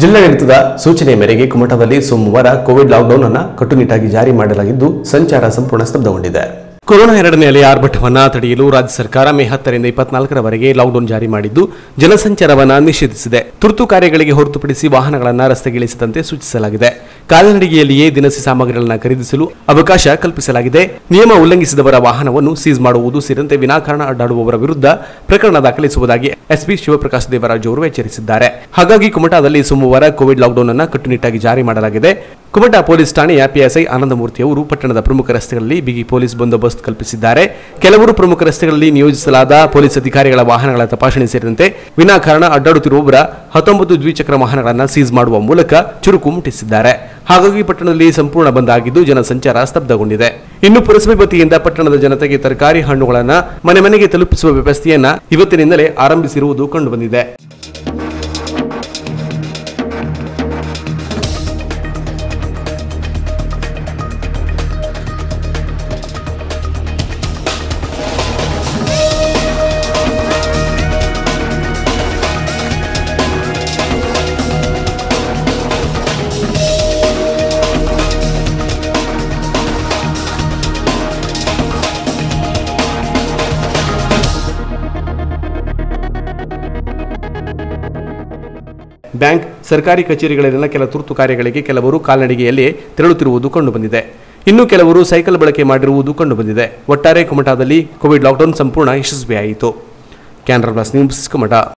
ಜಿಲ್ಲಾಡಳಿತದ ಸೂಚನೆ ಮೇರೆಗೆ ಕುಮಟಾದಲ್ಲಿ ಸೋಮವಾರ ಕೋವಿಡ್ ಲಾಕ್ಡೌನ್ ಅನ್ನು ಕಟ್ಟುನಿಟ್ಟಾಗಿ ಜಾರಿ ಮಾಡಲಾಗಿದ್ದು ಸಂಚಾರ ಸಂಪೂರ್ಣ ಸ್ತಬ್ಧಗೊಂಡಿದೆ ಕೊರೋನಾ ಎರಡನೇ ಅಲೆಯ ಆರ್ಭಟವನ್ನ ತಡೆಯಲು ರಾಜ್ಯ ಸರ್ಕಾರ ಮೇ ಹತ್ತರಿಂದ ಇಪ್ಪತ್ನಾಲ್ಕರವರೆಗೆ ಲಾಕ್ಡೌನ್ ಜಾರಿ ಮಾಡಿದ್ದು ಜನಸಂಚಾರವನ್ನ ನಿಷೇಧಿಸಿದೆ ತುರ್ತು ಕಾರ್ಯಗಳಿಗೆ ಹೊರತುಪಡಿಸಿ ವಾಹನಗಳನ್ನು ರಸ್ತೆಗಿಳಿಸದಂತೆ ಸೂಚಿಸಲಾಗಿದೆ ಕಾಲ್ನಡಿಗೆಯಲ್ಲಿಯೇ ದಿನಸಿ ಸಾಮಗ್ರಿಗಳನ್ನು ಖರೀದಿಸಲು ಅವಕಾಶ ಕಲ್ಪಿಸಲಾಗಿದೆ ನಿಯಮ ಉಲ್ಲಂಘಿಸಿದವರ ವಾಹನವನ್ನು ಸೀಸ್ ಮಾಡುವುದು ಸೇರಿದಂತೆ ವಿನಾಕಾರಣ ಅಡ್ಡಾಡುವವರ ವಿರುದ್ಧ ಪ್ರಕರಣ ದಾಖಲಿಸುವುದಾಗಿ ಎಸ್ಪಿ ಶಿವಪ್ರಕಾಶ್ ದೇವರಾಜ್ ಅವರು ಎಚ್ಚರಿಸಿದ್ದಾರೆ ಹಾಗಾಗಿ ಕುಮಟಾದಲ್ಲಿ ಸೋಮವಾರ ಕೋವಿಡ್ ಲಾಕ್ಡೌನ್ ಅನ್ನು ಕಟ್ಟುನಿಟ್ಟಾಗಿ ಜಾರಿ ಮಾಡಲಾಗಿದೆ ಕುಮಟಾ ಪೊಲೀಸ್ ಠಾಣೆಯ ಪಿಎಸ್ಐ ಆನಂದಮೂರ್ತಿ ಅವರು ಪಟ್ಟಣದ ಪ್ರಮುಖ ರಸ್ತೆಗಳಲ್ಲಿ ಬಿಗಿ ಪೊಲೀಸ್ ಬಂದೋಬಸ್ತ್ ಕಲ್ಪಿಸಿದ್ದಾರೆ ಕೆಲವರು ಪ್ರಮುಖ ರಸ್ತೆಗಳಲ್ಲಿ ನಿಯೋಜಿಸಲಾದ ಪೊಲೀಸ್ ಅಧಿಕಾರಿಗಳ ವಾಹನಗಳ ತಪಾಸಣೆ ಸೇರಿದಂತೆ ವಿನಾಕಾರಣ ಅಡ್ಡಾಡುತ್ತಿರುವವರ ಹತ್ತೊಂಬತ್ತು ದ್ವಿಚಕ್ರ ವಾಹನಗಳನ್ನು ಸೀಸ್ ಮಾಡುವ ಮೂಲಕ ಚುರುಕು ಮುಟ್ಟಿಸಿದ್ದಾರೆ ಹಾಗಾಗಿ ಪಟ್ಟಣದಲ್ಲಿ ಸಂಪೂರ್ಣ ಬಂದ್ ಆಗಿದ್ದು ಜನಸಂಚಾರ ಸ್ತಬ್ಧಗೊಂಡಿದೆ ಇನ್ನು ಪುರಸಭೆ ವತಿಯಿಂದ ಪಟ್ಟಣದ ಜನತೆಗೆ ತರಕಾರಿ ಹಣ್ಣುಗಳನ್ನು ಮನೆ ಮನೆಗೆ ತಲುಪಿಸುವ ವ್ಯವಸ್ಥೆಯನ್ನ ಇವತ್ತಿನಿಂದಲೇ ಆರಂಭಿಸಿರುವುದು ಕಂಡುಬಂದಿದೆ ಬ್ಯಾಂಕ್ ಸರ್ಕಾರಿ ಕಚೇರಿಗಳಲ್ಲಿನ ಕೆಲ ತುರ್ತು ಕಾರ್ಯಗಳಿಗೆ ಕೆಲವರು ಕಾಲ್ನಡಿಗೆಯಲ್ಲಿ ತೆರಳುತ್ತಿರುವುದು ಕಂಡುಬಂದಿದೆ ಇನ್ನು ಕೆಲವರು ಸೈಕಲ್ ಬಳಕೆ ಮಾಡಿರುವುದು ಕಂಡುಬಂದಿದೆ ಒಟ್ಟಾರೆ ಕುಮಟಾದಲ್ಲಿ ಕೋವಿಡ್ ಲಾಕ್ಡೌನ್ ಸಂಪೂರ್ಣ ಯಶಸ್ವಿಯಾಯಿತು ಕ್ಯಾನರಾ ಪ್ಲಸ್ ನ್ಯೂಸ್ ಕುಮಟಾ